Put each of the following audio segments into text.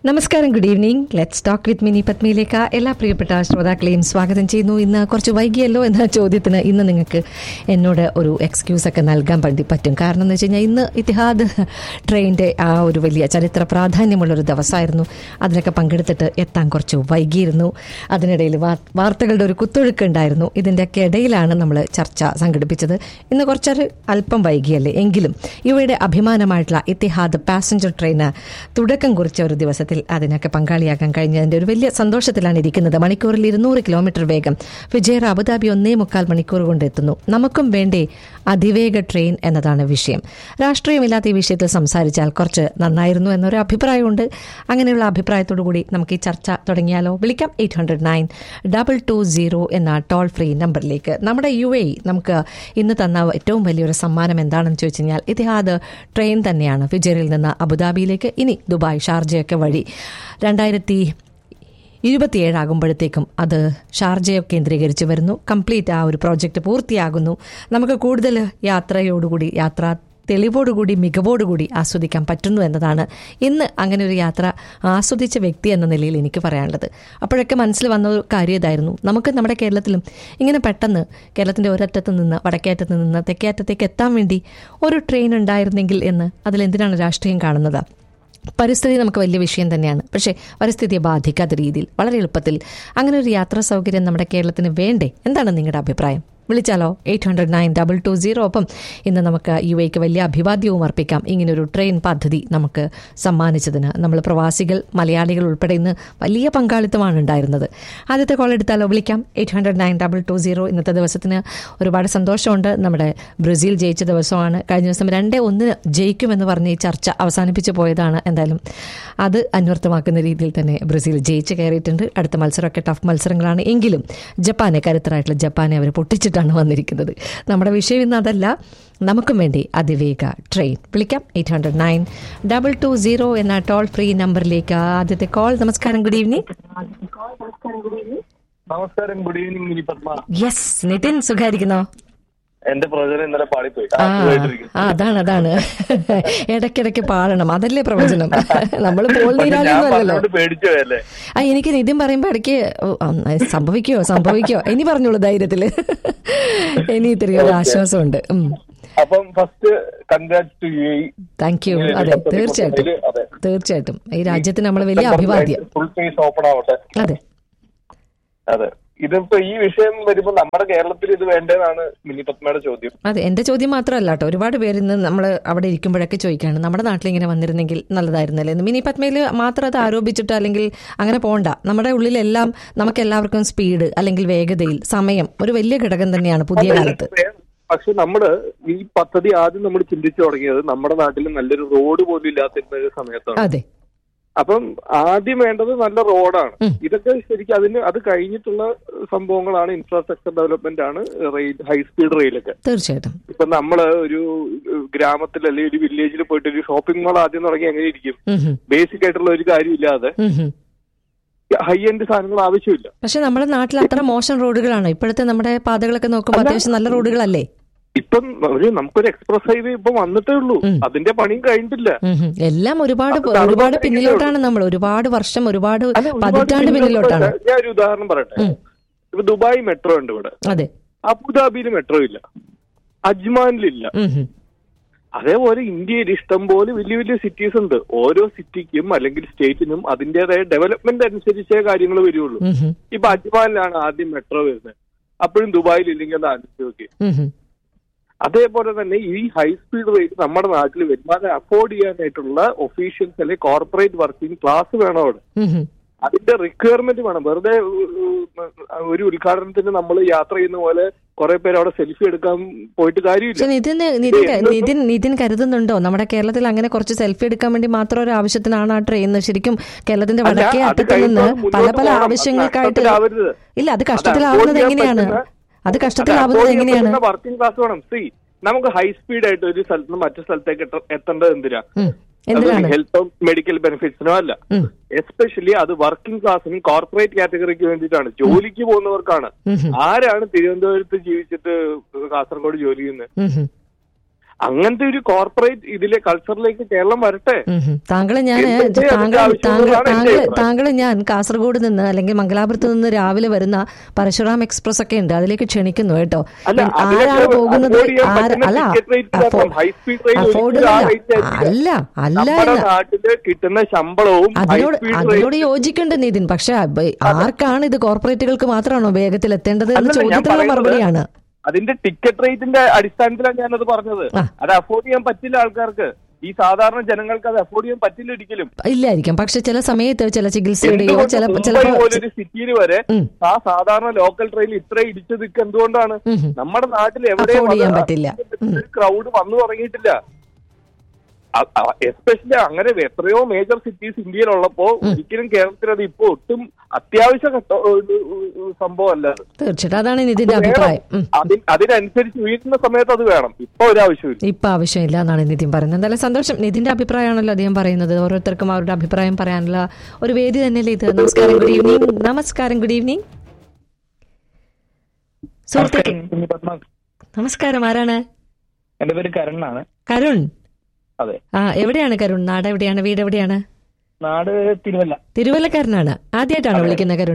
നമസ്കാരം good evening let's talk with Mini പത്മയിലേക്ക് എല്ലാ പ്രിയപ്പെട്ട ശ്രോതാക്കളെയും സ്വാഗതം ചെയ്യുന്നു ഇന്ന് കുറച്ച് വൈകിയല്ലോ എന്ന ചോദ്യത്തിന് ഇന്ന് നിങ്ങൾക്ക് എന്നോട് ഒരു എക്സ്ക്യൂസ് ഒക്കെ നൽകാൻ പറ്റി പറ്റും കാരണം എന്ന് വെച്ച് കഴിഞ്ഞാൽ ഇന്ന് ഇത്തിഹാദ് ട്രെയിനിൻ്റെ ആ ഒരു വലിയ ചരിത്ര പ്രാധാന്യമുള്ള ഒരു ദിവസമായിരുന്നു അതിലൊക്കെ പങ്കെടുത്തിട്ട് എത്താൻ കുറച്ച് വൈകിയിരുന്നു അതിനിടയിൽ വാർ- വാർത്തകളുടെ ഒരു കുത്തൊഴുക്ക് ഉണ്ടായിരുന്നു ഇതിൻ്റെയൊക്കെ ഇടയിലാണ് നമ്മൾ ചർച്ച സംഘടിപ്പിച്ചത് ഇന്ന് കുറച്ചൊരു അല്പം വൈകിയല്ലേ എങ്കിലും ഇവയുടെ അഭിമാനമായിട്ടുള്ള ഇത്തിഹാദ് പാസഞ്ചർ ട്രെയിന് തുടക്കം കുറിച്ച ഒരു ദിവസത്തിൽ അതിനൊക്കെ പങ്കാളിയാക്കാൻ കഴിഞ്ഞതിന്റെ ഒരു വലിയ സന്തോഷത്തിലാണ് ഇരിക്കുന്നത് മണിക്കൂറിൽ ഇരുന്നൂറ് കിലോമീറ്റർ വേഗം ഫിജേറ അബുദാബി ഒന്നേ മുക്കാൽ മണിക്കൂർ കൊണ്ട് എത്തുന്നു നമുക്കും വേണ്ടേ അതിവേഗ ട്രെയിൻ എന്നതാണ് വിഷയം രാഷ്ട്രീയമില്ലാത്ത ഈ വിഷയത്തിൽ സംസാരിച്ചാൽ കുറച്ച് നന്നായിരുന്നു എന്നൊരു അഭിപ്രായമുണ്ട് അങ്ങനെയുള്ള അഭിപ്രായത്തോടു കൂടി നമുക്ക് ഈ ചർച്ച തുടങ്ങിയാലോ വിളിക്കാം eight hundred nine double two zero എന്ന ടോൾ ഫ്രീ നമ്പറിലേക്ക് നമ്മുടെ യു എ നമുക്ക് ഇന്ന് തന്ന ഏറ്റവും വലിയൊരു സമ്മാനം എന്താണെന്ന് ചോദിച്ചു കഴിഞ്ഞാൽ ഇതിഹാദ് ട്രെയിൻ തന്നെയാണ് ഫിജറിൽ നിന്ന് അബുദാബിയിലേക്ക് ഇനി ദുബായ് ഷാർജയൊക്കെ വഴി രണ്ടായിരത്തി ഇരുപത്തിയേഴാകുമ്പോഴത്തേക്കും അത് ഷാർജയെ കേന്ദ്രീകരിച്ച് വരുന്നു കംപ്ലീറ്റ് ആ ഒരു പ്രോജക്റ്റ് പൂർത്തിയാകുന്നു നമുക്ക് കൂടുതൽ യാത്രയോടുകൂടി യാത്ര തെളിവോടുകൂടി മികവോടുകൂടി ആസ്വദിക്കാൻ പറ്റുന്നു എന്നതാണ് ഇന്ന് അങ്ങനെ ഒരു യാത്ര ആസ്വദിച്ച വ്യക്തി എന്ന നിലയിൽ എനിക്ക് പറയാനുള്ളത് അപ്പോഴൊക്കെ മനസ്സിൽ വന്ന ഒരു കാര്യം ഇതായിരുന്നു നമുക്ക് നമ്മുടെ കേരളത്തിലും ഇങ്ങനെ പെട്ടെന്ന് കേരളത്തിൻ്റെ ഒരറ്റത്ത് നിന്ന് വടക്കേറ്റത്ത് നിന്ന് തെക്കേറ്റത്തേക്ക് എത്താൻ വേണ്ടി ഒരു ട്രെയിൻ ഉണ്ടായിരുന്നെങ്കിൽ എന്ന് അതിലെന്തിനാണ് രാഷ്ട്രീയം കാണുന്നത് പരിസ്ഥിതി നമുക്ക് വലിയ വിഷയം തന്നെയാണ് പക്ഷേ പരിസ്ഥിതിയെ ബാധിക്കാത്ത രീതിയിൽ വളരെ എളുപ്പത്തിൽ അങ്ങനെ ഒരു യാത്രാ സൗകര്യം നമ്മുടെ കേരളത്തിന് വേണ്ടേ എന്താണ് നിങ്ങളുടെ അഭിപ്രായം വിളിച്ചാലോ eight hundred nine double two zero ഒപ്പം ഇന്ന് നമുക്ക് യു എക്ക് വലിയ അഭിവാദ്യവും അർപ്പിക്കാം ഇങ്ങനൊരു ട്രെയിൻ പദ്ധതി നമുക്ക് സമ്മാനിച്ചതിന് നമ്മൾ പ്രവാസികൾ മലയാളികൾ ഉൾപ്പെടെ ഇന്ന് വലിയ പങ്കാളിത്തമാണ് ഉണ്ടായിരുന്നത് ആദ്യത്തെ കോൾ എടുത്താലോ വിളിക്കാം eight hundred nine double two zero ഇന്നത്തെ ദിവസത്തിന് ഒരുപാട് സന്തോഷമുണ്ട് നമ്മുടെ ബ്രസീൽ ജയിച്ച ദിവസമാണ് കഴിഞ്ഞ ദിവസം രണ്ടേ ഒന്നിന് ജയിക്കുമെന്ന് പറഞ്ഞ് ഈ ചർച്ച അവസാനിപ്പിച്ചു പോയതാണ് എന്തായാലും അത് അന്വർത്ഥമാക്കുന്ന രീതിയിൽ തന്നെ ബ്രസീൽ ജയിച്ച് കയറിയിട്ടുണ്ട് അടുത്ത മത്സരമൊക്കെ ടഫ് മത്സരങ്ങളാണ് എങ്കിലും ജപ്പാനെ കരുത്തരായിട്ടുള്ള ജപ്പാനെ അവർ പൊട്ടിച്ചിട്ടാണ് വന്നിരിക്കുന്നത് നമ്മുടെ വിഷയം ഇന്ന് അതല്ല നമുക്കും വേണ്ടി അതിവേഗ ട്രെയിൻ വിളിക്കാം eight hundred nine double two zero എന്ന ടോൾ ഫ്രീ നമ്പറിലേക്ക് ആദ്യത്തെ കോൾ നമസ്കാരം ഗുഡ് ഈവനിങ് നമസ്കാരം good evening Mini Padma yes Nithin സുഖായിരിക്കുന്നോ എന്റെ പ്രവചനം ഇന്നലെ പാടിപ്പോയി ആ കാറ്റുമായിട്ടിരിക്കുന്നു. ആ, അതാണ് അതാണ് ഇടയ്ക്കിടയ്ക്ക് പാടണം അതല്ലേ പ്രവചനം നമ്മൾ പോൾ പക്ഷെ ഞാൻ നീരാളിയൊന്നും അല്ലല്ലോ പറഞ്ഞോണ്ട് പേടിച്ചു പോയല്ലേ ആ എനിക്ക് നിതിൻ പറയുമ്പോ ഇടയ്ക്ക് ഓ, ആ, സംഭവിക്കോ സംഭവിക്കോ ഇനി പറഞ്ഞോളൂ ധൈര്യത്തില് ഇനി ഇത്തിരി ഒരു ആശ്വാസമുണ്ട് അപ്പം first congrats to you thank you അതെ തീർച്ചയായിട്ടും അതെ തീർച്ചയായിട്ടും ഈ രാജ്യത്തിന് നമ്മൾ വലിയ അഭിവാദ്യം ഫുൾ ഫേസ് ഓപ്പൺ ആവട്ടെ അതെ അതെ ഇതിപ്പോ ഈ വിഷയം വരുമ്പോ നമ്മുടെ കേരളത്തിൽ ഇത് വേണ്ടതാണ് മിനി പത്മയുടെ ചോദ്യം അതെ എന്റെ ചോദ്യം മാത്രമല്ല കേട്ടോ ഒരുപാട് പേര് ഇന്ന് നമ്മൾ അവിടെ ഇരിക്കുമ്പോഴൊക്കെ ചോദിക്കാണ് നമ്മുടെ നാട്ടിൽ ഇങ്ങനെ വന്നിരുന്നെങ്കിൽ നല്ലതായിരുന്നല്ലേ എന്ന് മിനി പത്മയിൽ മാത്രം അത് ആരോപിച്ചിട്ട് അല്ലെങ്കിൽ അങ്ങനെ പോണ്ട നമ്മുടെ ഉള്ളിലെല്ലാം നമുക്ക് എല്ലാവർക്കും സ്പീഡ് അല്ലെങ്കിൽ വേഗതയിൽ സമയം ഒരു വലിയ ഘടകം തന്നെയാണ് പുതിയ കാലത്ത് പക്ഷെ നമ്മള് ഈ പദ്ധതി ആദ്യം നമ്മൾ ചിന്തിച്ചു തുടങ്ങിയത് നമ്മുടെ നാട്ടിൽ നല്ലൊരു റോഡ് പോലും ഇല്ലാത്തിരുന്ന ഒരു സമയത്താണ് അതെ അപ്പം ആദ്യം വേണ്ടത് നല്ല റോഡാണ് ഉം. ഇതൊക്കെ ശരിക്കും അതിന് അത് കഴിഞ്ഞിട്ടുള്ള സംഭവങ്ങളാണ് ഇൻഫ്രാസ്ട്രക്ചർ ഡെവലപ്മെന്റ് ആണ് റെയിൽ ഹൈ സ്പീഡ് റെയിലൊക്കെ തീർച്ചയായിട്ടും ഇപ്പൊ നമ്മള് ഒരു ഗ്രാമത്തിൽ അല്ലെങ്കിൽ ഒരു വില്ലേജിൽ പോയിട്ട് ഒരു ഷോപ്പിംഗ് മാൾ ആദ്യം തുടങ്ങി എങ്ങനെ ഇരിക്കും ഉം ഹും. ബേസിക് ആയിട്ടുള്ള ഒരു കാര്യമില്ലാതെ ഉം ഹും. ഹൈ എൻഡ് സാധനങ്ങൾ ആവശ്യമില്ല പക്ഷെ നമ്മുടെ നാട്ടിൽ അത്ര മോശം റോഡുകളാണ് ഇപ്പോഴത്തെ നമ്മുടെ പാതകളൊക്കെ നോക്കുമ്പോൾ അത്യാവശ്യം നല്ല റോഡുകളല്ലേ ഇപ്പം ഒരു നമുക്കൊരു എക്സ്പ്രസ് ഹൈവേ ഇപ്പൊ വന്നിട്ടേ ഉള്ളൂ ഉം. അതിന്റെ പണിയും കഴിഞ്ഞിട്ടില്ല ഉം ഹും. എല്ലാം ഒരുപാട് അത് തറുവാ ഒരുപാട് ഇരിക്കുന്നേ പിന്നിലോട്ടാണ് നമ്മൾ ഒരുപാട് വർഷം ഒരുപാട് അല്ല, ഒരുപാട് പതിറ്റാണ്ട് പിന്നിലോട്ടാണ് ഞാൻ ഒരു ഉദാഹരണം പറയട്ടെ ഉം. ഇപ്പൊ ദുബായ് മെട്രോ ഉണ്ട് ഇവിടെ അതെ അബുദാബിയിൽ മെട്രോ ഇല്ല അജ്മാനിലില്ല ഉം ഹും. അതേപോലെ ഇന്ത്യയിൽ ഇഷ്ടം പോലെ വലിയ വലിയ സിറ്റീസ് ഉണ്ട് ഓരോ സിറ്റിക്കും അല്ലെങ്കിൽ സ്റ്റേറ്റിനും അതിന്റേതായ ഡെവലപ്മെന്റ് അനുസരിച്ചേ കാര്യങ്ങൾ വരുള്ളൂ ഉം ഹും. ഇപ്പൊ അജ്മാനിലാണ് ആദ്യം മെട്രോ വരുന്നത് അപ്പോഴും ദുബായിൽ ഇല്ലെങ്കിൽ അത് ആലോചിച്ച് നോക്കി ഉം ഹും. അതേപോലെ തന്നെ ഈ ഹൈ സ്പീഡ് റേറ്റ് നമ്മുടെ നാട്ടിൽ വരുമ്പോൾ അത് അഫോർഡ് ചെയ്യാനായിട്ടുള്ള ഒഫീഷ്യൽസ് അല്ലെങ്കിൽ കോർപ്പറേറ്റ് വർക്കിംഗ് ക്ലാസ് വേണം അവിടെ ഉം ഹും. അതിന്റെ റിക്വയർമെന്റ് വേണം വെറുതെ ഉ- ഉ- ഒരു ഉദ്ഘാടനത്തിന് നമ്മൾ യാത്ര ചെയ്യുന്ന പോലെ കുറെ പേര് അവിടെ സെൽഫി എടുക്കാൻ പോയിട്ട് കാര്യമില്ല പക്ഷെ നിതിന് നിതിൻ ക- നിതിൻ നിതിൻ കരുതുന്നുണ്ടോ നമ്മുടെ കേരളത്തിൽ അങ്ങനെ കുറച്ച് സെൽഫി എടുക്കാൻ വേണ്ടി മാത്രം ഒരു ആവശ്യത്തിനാണ് ആ ട്രെയിൻ ശരിക്കും കേരളത്തിന്റെ അല്ല, വടക്കേ അത് അറ്റത്ത് നിന്ന് കഴിഞ്ഞ് പല മുന്നോട്ട് പല പോകണം. ആവശ്യങ്ങൾക്കായിട്ട് കഷ്ടത്തിലാവരുത്. ഇല്ല അത് അത് കഷ്ടത്തിലാവുന്നത് afford എങ്ങനെയാണ് ചെയ്യാൻ അത് കഷ്ടത്തിലാവുന്നത് എങ്ങനെയാണ് വർക്കിംഗ് ക്ലാസ് വേണം സി നമുക്ക് ഹൈ സ്പീഡ് ആയിട്ട് ഒരു സ്ഥലത്ത് നിന്ന് മറ്റു സ്ഥലത്തേക്ക് എത്ത- എത്തേണ്ടത് എന്തിനാ ഉം. എന്തിനാണ് ഹെൽത്തോ മെഡിക്കൽ ബെനിഫിറ്റ്സിനോ അല്ല ഉം. എസ്പെഷ്യലി അത് വർക്കിംഗ് ക്ലാസ്സിനും കോർപ്പറേറ്റ് കാറ്റഗറിക്ക് വേണ്ടിയിട്ടാണ് ജോലിക്ക് പോകുന്നവർക്കാണ് ഉം ഹും. ആരാണ് തിരുവനന്തപുരത്ത് ജീവിച്ചിട്ട് കാസർഗോഡ് ജോലി ചെയ്യുന്നത് ഉം ഹും. അങ്ങനത്തെ ഒരു കോർപ്പറേറ്റ് ഇതിലെ കൾച്ചറിലേക്ക് കേരളം വരട്ടെ ഉം ഹും. താങ്കളെ ഞാൻ എന്ത് ചെയ്യാൻ താങ്കൾ ആവശ്യമുള്ളതാണ് താങ്കൾ എന്റെ താങ്കൾ അഭിപ്രായം. താങ്കളെ ഞാൻ കാസർഗോഡ് നിന്ന് അല്ലെങ്കിൽ മംഗലാപുരത്ത് നിന്ന് രാവിലെ വരുന്ന പരശുറാം എക്സ്പ്രസ് ഒക്കെ ഉണ്ട് അതിലേക്ക് ക്ഷണിക്കുന്നു കേട്ടോ അല്ല, ആരാണ് അതിലൊക്കെ പോകുന്നത് afford ചെയ്യാൻ ആര് പറ്റുന്ന അല്ല ticket rate afford- കാരണം high speed train afford ഒരിക്കലും ആ ഇല്ല. rate ആയിരിക്കില്ല. അല്ല അല്ല നമ്മുടെ എന്ന് നാട്ടില് കിട്ടുന്ന ശമ്പളവും high അതിനോട് speed അതിനോട് train- യോജിക്കുന്നുണ്ട് നിതിൻ പക്ഷെ അബ- ആർക്കാണ് ഇത് കോർപ്പറേറ്റുകൾക്ക് മാത്രമാണോ വേഗത്തിൽ എത്തേണ്ടത് എന്ന് അല്ലല്ല, ഞാൻ ചോദ്യത്തിനുള്ള പറയുന്നത് മറുപടിയാണ് അതിന്റെ ടിക്കറ്റ് റേറ്റിന്റെ അടിസ്ഥാനത്തിലാണ് ഞാനത് പറഞ്ഞത് ആ. അത് അഫോർഡ് ചെയ്യാൻ പറ്റില്ല ആൾക്കാർക്ക് ഈ സാധാരണ ജനങ്ങൾക്ക് അത് അഫോർഡ് ചെയ്യാൻ പറ്റില്ല ഒരിക്കലും ഇല്ലായിരിക്കും പക്ഷെ ചില സമയത്ത് ചില ചികിത്സയുടെയോ എന്തുകൊണ്ട് ചില മുംബൈ ചിലപ്പോ പോലൊരു സിറ്റിയിൽ വരെ ഉം. ആ സാധാരണ ലോക്കൽ ട്രെയിനിൽ ഇത്ര ഇടിച്ചു നിൽക്കുക എന്തുകൊണ്ടാണ് ഉം ഹും. നമ്മുടെ നാട്ടിൽ Afford ചെയ്യാൻ പറ്റില്ല. ക്രൗഡ് വന്നു തുടങ്ങിയിട്ടില്ല എസ്പെഷ്യലി അങ്ങനെ എത്രയോ മേജർ സിറ്റീസ് ഇന്ത്യയിലുള്ളപ്പോ ഒരിക്കലും കേരളത്തിൽ അത് ഇപ്പൊ ഒട്ടും അത്യാവശ്യ ഘട്ട ഒരു സംഭവമല്ല അത്. തീർച്ചയായിട്ടും അതാണ് നിതിന്റെ വേണം. അഭിപ്രായം ഉം. അതി- അതിനനുസരിച്ച് ഉയരുന്ന സമയത്ത് അത് വേണം ഇപ്പൊ ഒരാവശ്യമില്ല ഇപ്പൊ ആവശ്യമില്ല എന്നാണ് നിതിൻ പറയുന്നത് എന്തായാലും സന്തോഷം നിതിന്റെ അഭിപ്രായമാണല്ലോ അദ്ദേഹം പറയുന്നത് ഓരോരുത്തർക്കും അവരുടെ അഭിപ്രായം പറയാനുള്ള ഒരു വേദി തന്നെയല്ലേ ഇത് നമസ്കാരം ഗുഡ് ഈവനിങ് നമസ്കാരം ഗുഡ് ഈവനിങ് സുഹൃത്തുക്കൾ നമസ്കാരം ആരാണ് എന്റെ പേര് കരുണാണ് കരുൺ അതെ ആ എവിടെയാണ് കരുൺ നാട് എവിടെയാണ് വീട് എവിടെയാണ് നാട് തിരുവല്ല തിരുവല്ലക്കാരനാണ് ആദ്യമായിട്ടാണോ വിളിക്കുന്നത് കരുൺ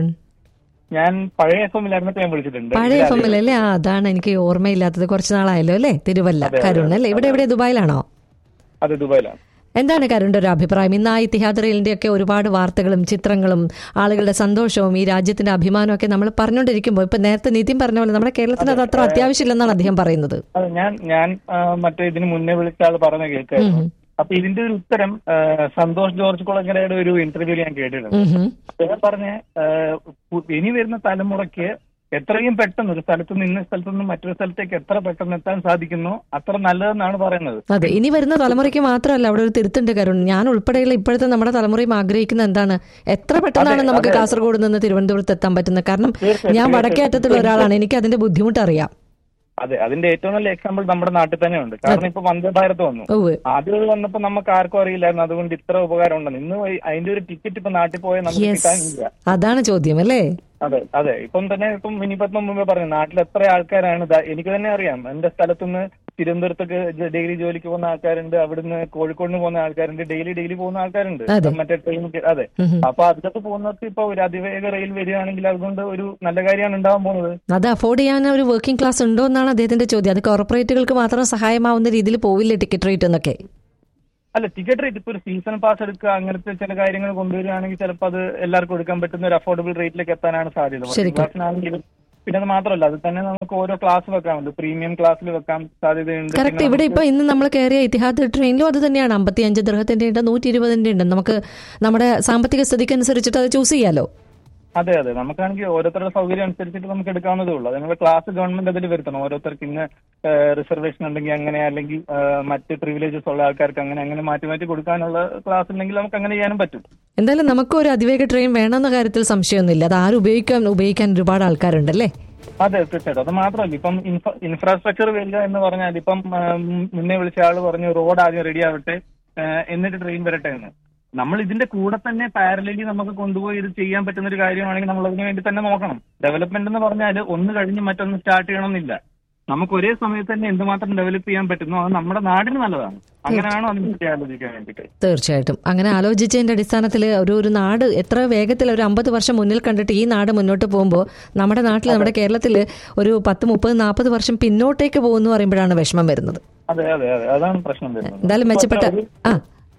ഞാൻ പഴയ എഫ് എമ്മിലായിരുന്നപ്പോ ഞാൻ വിളിച്ചിട്ടുണ്ട് പഴയ എഫ് എമ്മിൽ അല്ലേ ആ അതാണ് എനിക്ക് ഓർമ്മയില്ലാത്തത് കുറച്ച് നാളായല്ലോ അല്ലേ തിരുവല്ല കരുൺ അല്ലേ ഇവിടെ എവിടെ ദുബായിലാണോ അതെ ദുബായിലാണ് എന്താണ് കരുണിന്റെ ഒരു അഭിപ്രായം ഇന്ന് ആ ഇത്തിഹാദ് റെയിലിന്റെ ഒക്കെ ഒരുപാട് വാർത്തകളും ചിത്രങ്ങളും ആളുകളുടെ സന്തോഷവും ഈ രാജ്യത്തിന്റെ അഭിമാനവും ഒക്കെ നമ്മൾ പറഞ്ഞുകൊണ്ടിരിക്കുമ്പോൾ ഇപ്പൊ നേരത്തെ നിതിൻ പറഞ്ഞ പോലെ നമ്മുടെ കേരളത്തിന് അത് അത്ര അത്യാവശ്യമില്ലെന്നാണ് അദ്ദേഹം പറയുന്നത് അതെ ഞാൻ ഞാൻ ആ, മറ്റേ ഇതിന് മുന്നേ വിളിച്ച ആൾ പറഞ്ഞ കേൾക്കായിരുന്നു ഉം. അപ്പൊ ഇതിന്റെ ഒരു ഉത്തരം ആ, സന്തോഷ് ജോർജ് കുളങ്ങരയുടെ ഒരു ഇന്റർവ്യൂവിൽ ഞാൻ കേട്ടിട്ടുണ്ട് ഉം ഹും. അദ്ദേഹം പറഞ്ഞ ആ, പു- ഇനി വരുന്ന തലമുറയ്ക്ക് എത്രയും പെട്ടെന്ന് ഒരു സ്ഥലത്ത് നിന്ന് സ്ഥലത്ത് നിന്ന് മറ്റൊരു സ്ഥലത്തേക്ക് എത്ര പെട്ടെന്ന് എത്താൻ സാധിക്കുന്നോ അത്ര നല്ലതെന്നാണ് പറയുന്നത് അതെ ഇനി വരുന്ന തലമുറയ്ക്ക് മാത്രമല്ല അവിടെ ഒരു തിരുത്തുണ്ട് കരുൺ ഞാൻ ഉൾപ്പെടെയുള്ള ഇപ്പോഴത്തെ നമ്മുടെ തലമുറയും ആഗ്രഹിക്കുന്ന എന്താണ് എത്ര പെട്ടെന്നാണ് അതെ, നമുക്ക് അതെ. കാസർഗോഡ് നിന്ന് തിരുവനന്തപുരത്ത് എത്താൻ പറ്റുന്നത് കാരണം തീർച്ചയായും, ഞാൻ വടക്കേ തീർച്ചയായും. അറ്റത്തുള്ള ഒരാളാണ് എനിക്ക് അതിന്റെ ബുദ്ധിമുട്ട് അറിയാം അതെ അതിന്റെ ഏറ്റവും നല്ല എക്സാമ്പിൾ നമ്മുടെ നാട്ടിൽ തന്നെ ഉണ്ട് കാരണം ഇപ്പൊ വന്ദേ ഭാരത് വന്നു ഓവ് ആദ്യം അത് വന്നപ്പോ നമുക്ക് ആർക്കും അറിയില്ലായിരുന്നു അതുകൊണ്ട് ഇത്ര ഉപകാരം ഉണ്ടെന്ന് ഇന്ന് വൈ- അതിന്റെ ഒരു ടിക്കറ്റ് ഇപ്പൊ നാട്ടിൽ പോയാൽ നമുക്ക് യെസ് കിട്ടാനില്ല അതാണ് ചോദ്യം അല്ലേ അതെ അതെ ഇപ്പം തന്നെ ഇപ്പം മിനിപത്മ മുമ്പേ പറഞ്ഞു നാട്ടിൽ എത്ര ആൾക്കാരാണ് ദാ- എനിക്ക് തന്നെ അറിയാം എന്റെ സ്ഥലത്തുനിന്ന് തിരുവനന്തപുരത്തൊക്കെ ജ- ഡെയിലി ജോലിക്ക് പോകുന്ന ആൾക്കാരുണ്ട് അവിടുന്ന് കോഴിക്കോടിന് പോകുന്ന ആൾക്കാരുണ്ട് ഡെയിലി ഡെയിലി പോകുന്ന ആൾക്കാരുണ്ട് അതെ. മറ്റേ ട്രെയിൻ അതെ ഉം ഹും. അപ്പൊ അതിലൊക്കെ പോകുന്നവർക്ക് ഇപ്പൊ ഒരു അതിവേഗ റെയിൽ വരികയാണെങ്കിൽ അതുകൊണ്ട് ഒരു നല്ല കാര്യമാണ് ഉണ്ടാവാൻ പോകുന്നത് അത് അഫോർഡ് ചെയ്യാൻ ഒരു വർക്കിംഗ് ക്ലാസ് ഉണ്ടോ എന്നാണ് അദ്ദേഹത്തിന്റെ ചോദ്യം അത് കോർപ്പറേറ്റുകൾക്ക് മാത്രം സഹായമാവുന്ന രീതിയിൽ പോവില്ലേ ടിക്കറ്റ് റേറ്റ് എന്നൊക്കെ അല്ല ടിക്കറ്റ് റേറ്റ് ഇപ്പൊ ഒരു സീസൺ പാസ് എടുക്കുക അങ്ങനത്തെ ചില കാര്യങ്ങൾ കൊണ്ടുവരികയാണെങ്കിൽ ചിലപ്പോൾ അത് എല്ലാവർക്കും എടുക്കാൻ പറ്റുന്ന ഒരു അഫോർഡബിൾ റേറ്റിലേക്ക് എത്താനാണ് സാധ്യത ശരിക്കും. ക്ലാസ്സിനാണെങ്കിലും പിന്നെ അത് മാത്രമല്ല അത് തന്നെ നമുക്ക് ഓരോ ക്ലാസ് വെക്കാമുണ്ട് പ്രീമിയം ക്ലാസ്സിൽ വെക്കാൻ സാധ്യതയുണ്ട് കറക്റ്റ് പിന്നെ ഇവിടെ നമുക്ക് ഇപ്പൊ ഇന്ന് നമ്മൾ കയറിയ ഇത്തിഹാദ് ട്രെയിനിലും അത് തന്നെയാണ് അമ്പത്തി അഞ്ച് ദൃഹത്തിന്റെ ഉണ്ട് നൂറ്റി ഇരുപതിന്റെ ഉണ്ട് നമുക്ക് നമ്മുടെ സാമ്പത്തിക സ്ഥിതിക്ക് അനുസരിച്ചിട്ട് അത് ചൂസ് ചെയ്യാലോ അതെ അതെ നമുക്കാണെങ്കിൽ ഓരോരുത്തരുടെ സൗകര്യം അനുസരിച്ചിട്ട് നമുക്ക് എടുക്കാവുന്നതേ ഉള്ളൂ അതിനുള്ള ക്ലാസ് ഗവൺമെന്റ് അതിൽ വരുത്തണം ഓരോരുത്തർക്ക് ഇന്ന് റിസർവേഷൻ ഉണ്ടെങ്കിൽ അങ്ങനെ അല്ലെങ്കിൽ ആ, മറ്റ് പ്രിവിലേജസ് ഉള്ള ആൾക്കാർക്ക് അങ്ങനെ അങ്ങനെ മാറ്റി മാറ്റി കൊടുക്കാനുള്ള ക്ലാസ് ഉണ്ടെങ്കിൽ നമുക്ക് അങ്ങനെ ചെയ്യാനും പറ്റും എന്തായാലും നമുക്ക് ഒരു അതിവേഗ ട്രെയിൻ വേണമെന്ന കാര്യത്തിൽ സംശയമൊന്നുമില്ല അത് ആരും ഉപയോഗിക്കാൻ ഉപയോഗിക്കാൻ ഒരുപാട് ആൾക്കാരുണ്ടല്ലേ അതെ തീർച്ചയായിട്ടും അത് മാത്രമല്ല ഇപ്പം ഇൻഫ്രാസ്ട്രക്ചർ വരിക എന്ന് പറഞ്ഞാൽ ഇപ്പം ആ, മുൻ- മുന്നേ വിളിച്ച ആള് പറഞ്ഞു റോഡ് ആദ്യം റെഡി ആവട്ടെ ആ, എന്നിട്ട് ട്രെയിൻ വരട്ടെ എന്ന് നമ്മൾ ഇതിന്റെ കൂടെ തന്നെ പാരലലി നമുക്ക് കൊണ്ടുപോയി ഇത് ചെയ്യാൻ പറ്റുന്ന ഒരു കാര്യമാണെങ്കിൽ നമ്മൾ അതിന് വേണ്ടി തന്നെ നോക്കണം ഡെവലപ്മെന്റ് എന്ന് പറഞ്ഞാൽ ഒന്ന് കഴിഞ്ഞ് മറ്റൊന്ന് സ്റ്റാർട്ട് ചെയ്യണമെന്നില്ല നമുക്ക് ഒരേ സമയത്ത് തന്നെ എന്തുമാത്രം ഡെവലപ്പ് ചെയ്യാൻ പറ്റുന്നു അത് നമ്മുടെ നാടിന് നല്ലതാണ് അങ്ങനെയാണോ അതിനെ ആലോചിക്കാൻ വേണ്ടിയിട്ട് തീർച്ചയായിട്ടും അങ്ങനെ ആലോചിച്ചതിന്റെ അടിസ്ഥാനത്തിൽ ഒരു ഒരു നാട് എത്ര വേഗത്തിൽ ഒരു അമ്പത് വർഷം മുന്നിൽ കണ്ടിട്ട് ഈ നാട് മുന്നോട്ട് പോകുമ്പോൾ നമ്മുടെ നാട്ടിൽ നമ്മുടെ കേരളത്തിൽ ഒരു പത്ത് മുപ്പത് നാൽപ്പത് വർഷം പിന്നോട്ടേക്ക് പോകുന്നു പറയുമ്പോഴാണ് വിഷമം വരുന്നത് അതെ അതെ അതെ അതാണ് പ്രശ്നം വരുന്നത് എന്തായാലും മെച്ചപ്പെട്ട ആ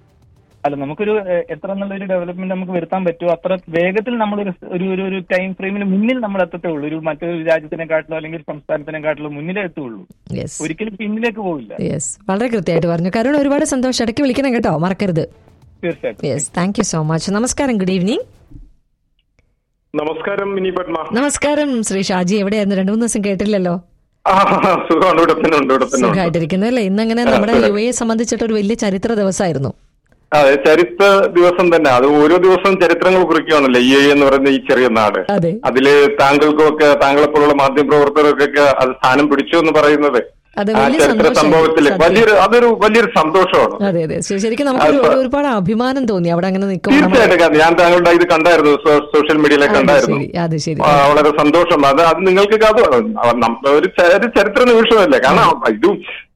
അല്ല നമുക്കൊരു എഹ്, എത്ര നല്ലൊരു ഡെവലപ്മെന്റ് നമുക്ക് വരുത്താൻ പറ്റുമോ അത്ര വേഗത്തിൽ നമ്മളൊരു സ് ഒരു ഒരു ഒരു ടൈം ഫ്രെയിമിന് മുന്നിൽ നമ്മൾ എത്തത്തേ ഉള്ളൂ ഒരു മറ്റൊരു രാജ്യത്തിനെക്കാട്ടിലോ അല്ലെങ്കിൽ സംസ്ഥാനത്തിനെക്കാട്ടിലോ മുന്നിലേ എത്തുള്ളൂ യെസ് ഒരിക്കലും പിന്നിലേക്ക് പോവില്ല യെസ് വളരെ കൃത്യമായിട്ട് പറഞ്ഞു കരുൺ ഒരുപാട് സന്തോഷം ഇടയ്ക്ക് വിളിക്കണം കേട്ടോ മറക്കരുത് തീർച്ചയായിട്ടും yes thank you so much നമസ്കാരം ഗുഡ് ഈവനിങ് നമസ്കാരം മിനി പത്മ നമസ്കാരം ശ്രീ ഷാജി എവിടെയായിരുന്നു രണ്ടു മൂന്ന് ദിവസം കേട്ടില്ലല്ലോ ആ സുഖമാണ് ഇവിടെ തന്നെ ഉണ്ട് ഇവിടെ തന്നെ ഉണ്ട് സുഖമായിട്ടിരിക്കുന്നു അല്ലേ ഇന്നങ്ങനെ നമ്മുടെ യു എയെ സംബന്ധിച്ചിട്ട് ഒരു വലിയ ചരിത്ര ദിവസമായിരുന്നു അതെ ചരിത്ര ദിവസം തന്നെ അത് ഓരോ ദിവസവും ചരിത്രങ്ങൾ കുറിക്കുകയാണല്ലോ ഇ എന്ന് പറയുന്ന ഈ ചെറിയ നാട് അതെ അതില് താങ്കൾക്കും ഒക്കെ താങ്കളെപ്പോലുള്ള മാധ്യമപ്രവർത്തകർക്കൊക്കെ അത് സ്ഥാനം പിടിച്ചു എന്ന് പറയുന്നത് അതെ ആ വലിയ ചരിത്ര സംഭവത്തിൽ സന്തോഷം വലിയൊരു അതൊരു വലിയൊരു സന്തോഷമാണ് അതെ അതെ ശ- ശരിക്കും നമുക്ക് ഒരു- ഒരു- ഒരുപാട് അഭിമാനം തോന്നി അവിടെ അങ്ങനെ നിൽക്കുമ്പോൾ നമ്മൾ- തീർച്ചയായിട്ടും കാരണം ഞാൻ താങ്കളുടെ ഇത് കണ്ടായിരുന്നു സോ- സോഷ്യൽ മീഡിയയിലൊക്കെ അത് കണ്ടായിരുന്നു ശരി അത് ശരി ആ, വളരെ സന്തോഷം അത് അത് നിങ്ങൾക്ക് അത് നം- ഒരു ച- ഒരു ചരിത്ര നിമിഷമല്ലേ കാരണം ഇത്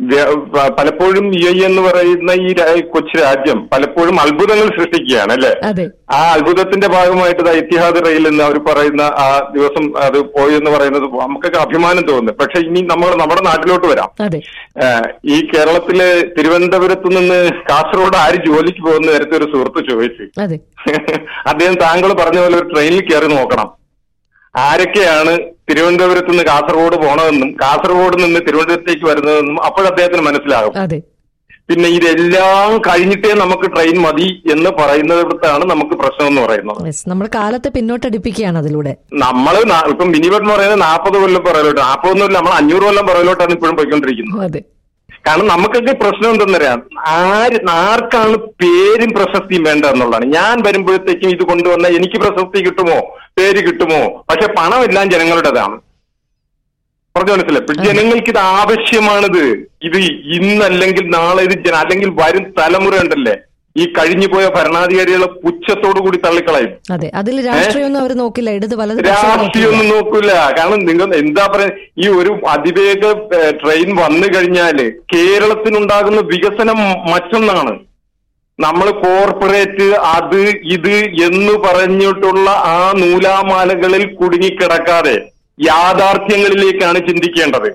വ്യ- പ- പലപ്പോഴും യു എ എന്ന് പറയുന്ന ഈ രാ- കൊച്ചു രാജ്യം പലപ്പോഴും അത്ഭുതങ്ങൾ സൃഷ്ടിക്കുകയാണ് അല്ലെ അതെ ആ അത്ഭുതത്തിന്റെ ഭാഗമായിട്ട് ദാ ഇത്തിഹാദ് റെയിൽ എന്ന് അവർ പറയുന്ന ആ ദിവസം അത് പോയി എന്ന് പറയുന്നത് നമുക്കൊക്കെ അഭിമാനം തോന്നുന്നു പക്ഷെ ഇനി നമ്മൾ നമ്മുടെ നാട്ടിലോട്ട് വരാം അതെ ഏഹ് ഈ കേരളത്തിലെ തിരുവനന്തപുരത്ത് നിന്ന് കാസർഗോഡ് ആര് ജോലിക്ക് പോകുന്ന നേരത്തെ ഒരു സുഹൃത്ത് ചോദിച്ചു അതെ അദ്ദേഹം താങ്കൾ പറഞ്ഞ പോലെ ഒരു ട്രെയിനിൽ കയറി നോക്കണം ആരൊക്കെയാണ് തിരുവനന്തപുരത്ത് നിന്ന് കാസർഗോഡ് പോണതെന്നും കാസർഗോഡ് നിന്ന് തിരുവനന്തപുരത്തേക്ക് വരുന്നതെന്നും അപ്പോൾ അദ്ദേഹത്തിന് മനസ്സിലാകും അതെ പിന്നെ ഇതെല്ലാം കഴിഞ്ഞിട്ടേ നമുക്ക് ട്രെയിൻ മതി എന്ന് പറയുന്നിടത്താണ് നമുക്ക് പ്രശ്നം എന്ന് പറയുന്നത് യെസ് നമ്മൾ കാലത്തെ പിന്നോട്ടടിപ്പിക്കുകയാണ് അതിലൂടെ നമ്മള് നാ- ഇപ്പം മിനിബട്ട് എന്ന് പറയുന്നത് നാൽപ്പത് കൊല്ലം പുറകിലോട്ട് നാൽപ്പതൊന്നുമില്ല നമ്മൾ അഞ്ഞൂറ് കൊല്ലം പുറകിലോട്ടാണ് ഇപ്പോഴും പോയിക്കൊണ്ടിരിക്കുന്നത് അതെ കാരണം നമുക്കൊക്കെ പ്രശ്നം എന്തെന്നറിയാം ആര് ആർക്കാണ് പേരും പ്രശസ്തിയും വേണ്ട എന്നുള്ളതാണ് ഞാൻ വരുമ്പോഴത്തേക്കും ഇത് കൊണ്ടുവന്ന എനിക്ക് പ്രശസ്തി കിട്ടുമോ പേര് കിട്ടുമോ പക്ഷെ പണമെല്ലാം ജനങ്ങളുടേതാണ് പറഞ്ഞു മനസ്സിലായി ഇപ്പൊ ജനങ്ങൾക്ക് ഇത് ആവശ്യമാണിത് ഇത് ഇന്നല്ലെങ്കിൽ നാളെ ഇത് ജന അല്ലെങ്കിൽ വരും തലമുറ ഉണ്ടല്ലേ ഈ കഴിഞ്ഞു പോയ ഭരണാധികാരികളെ പുച്ഛത്തോടു കൂടി തള്ളിക്കളയും അതെ അതിൽ രാഷ്ട്രീയമൊന്നും അവർ നോക്കില്ല ഇടത് വലത് പക്ഷം നോക്കില്ല. രാഷ്ട്രീയമൊന്നും നോക്കൂല കാരണം നിങ്ങൾ എന്താ പറയാ ഈ ഒരു അതിവേഗ ഏഹ്, ട്രെയിൻ വന്നു കഴിഞ്ഞാല് കേരളത്തിനുണ്ടാകുന്ന വികസനം മറ്റൊന്നാണ് നമ്മൾ കോർപ്പറേറ്റ് അത് ഇത് എന്ന് പറഞ്ഞിട്ടുള്ള ആ നൂലാമാലകളിൽ കുടുങ്ങിക്കിടക്കാതെ യാഥാർത്ഥ്യങ്ങളിലേക്കാണ് ചിന്തിക്കേണ്ടത്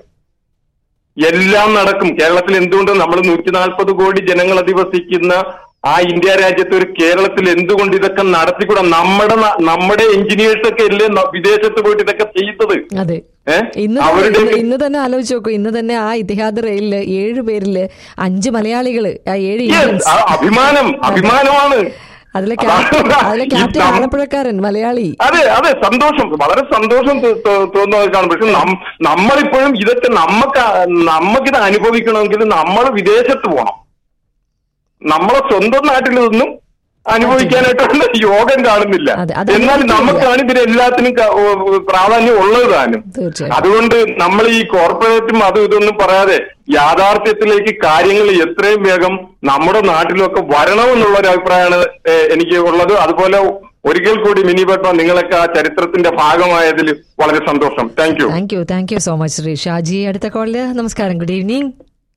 എല്ലാം നടക്കും കേരളത്തിൽ എന്തുകൊണ്ട് നമ്മൾ നൂറ്റി നാൽപ്പത് കോടി ജനങ്ങൾ അധിവസിക്കുന്ന ആ ഇന്ത്യ രാജ്യത്ത് ഒരു കേരളത്തിൽ എന്തുകൊണ്ട് ഇതൊക്കെ നടത്തിക്കൂടാ നമ്മുടെ ന- നമ്മുടെ എഞ്ചിനീയേഴ്സ് ഒക്കെ അല്ലേ ന- വിദേശത്ത് പോയിട്ട് ഇതൊക്കെ ചെയ്യുന്നത് അതെ ഏഹ് ഇന്ന് അവരുടെ ഇന്ന് ഇന്ന് തന്നെ ആലോചിച്ച് നോക്കൂ ഇന്ന് തന്നെ ആ ഇതിഹാദ് റെയിലില് ഏഴ് പേരില് അഞ്ച് മലയാളികള് ആ ഏഴ് Yes, ഇന്ത്യൻസ് ആ അഭിമാനം അഭിമാനമാണ് അതിലെ ക്യാപ്റ്റൻ അതാണ് അതിലെ ഈ ക്യാപ്റ്റൻ നം- ആലപ്പുഴക്കാരൻ മലയാളി അതെ അതെ സന്തോഷം വളരെ സന്തോഷം തോ- തോ- തോന്നുന്നതൊക്കെയാണ് പക്ഷെ നം- നമ്മളിപ്പോഴും ഇതൊക്കെ നമുക്ക് നമുക്കിത് അനുഭവിക്കണമെങ്കിൽ നമ്മൾ വിദേശത്ത് പോകണം നമ്മളെ സ്വന്തം നാട്ടിൽ നിന്നും അനുഭവിക്കാനായിട്ടുള്ള യോഗം കാണുന്നില്ല അതെ, അത് എന്നാൽ അനുഭവിക്കുന്നില്ല. നമുക്കാണ് ഇതിനെല്ലാത്തിനും ക- ഓ, ഓ, പ്രാധാന്യം ഉള്ളത് താനും തീർച്ചയായും അതുകൊണ്ട് നമ്മൾ ഈ കോർപ്പറേറ്റും അതും ഇതൊന്നും പറയാതെ യാഥാർത്ഥ്യത്തിലേക്ക് കാര്യങ്ങൾ എത്രയും വേഗം നമ്മുടെ നാട്ടിലൊക്കെ വരണമെന്നുള്ള ഒരു അഭിപ്രായമാണ് ഏഹ്, എനിക്ക് ഉള്ളത് അതുപോലെ ഒരിക്കൽ കൂടി മിനി പത്മ നിങ്ങളൊക്കെ ആ ചരിത്രത്തിന്റെ ഭാഗമായതിൽ വളരെ സന്തോഷം thank you thank you thank you so much Shri Shaji അടുത്ത കോളില് നമസ്കാരം ഗുഡ് ഈവനിങ്